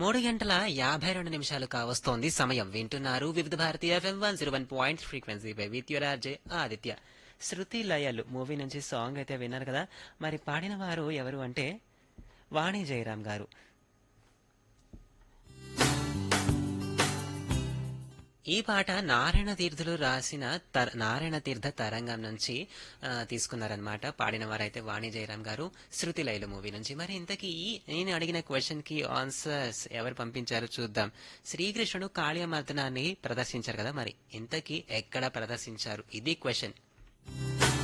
మూడు గంటల యాభై రెండు నిమిషాలు కావస్తోంది సమయం వింటున్నారు Vividh Bharati FM one zero one point ఫ్రీక్వెన్సీపై with your RJ Aditya Sruthilayalu movie నుంచి సాంగ్ అయితే విన్నారు కదా మరి పాడిన వారు ఎవరు అంటే వాణి జయరాం గారు ఈ పాట నారాయణ తీర్థులు రాసిన తర- నారాయణ తీర్థ తరంగం నుంచి ఆ, తీసుకున్నారనమాట పాడిన వారైతే వాణి జయరాం గారు శృతి లైలు మూవీ నుంచి మరి ఇంతకీ నేను అడిగిన క్వశ్చన్ కి ఆన్సర్స్ ఎవరు పంపించారో చూద్దాం శ్రీకృష్ణుడు కాళీయమర్దనాన్ని ప్రదర్శించారు కదా మరి ఇంతకీ ఎక్కడ ప్రదర్శించారు ఇది క్వశ్చన్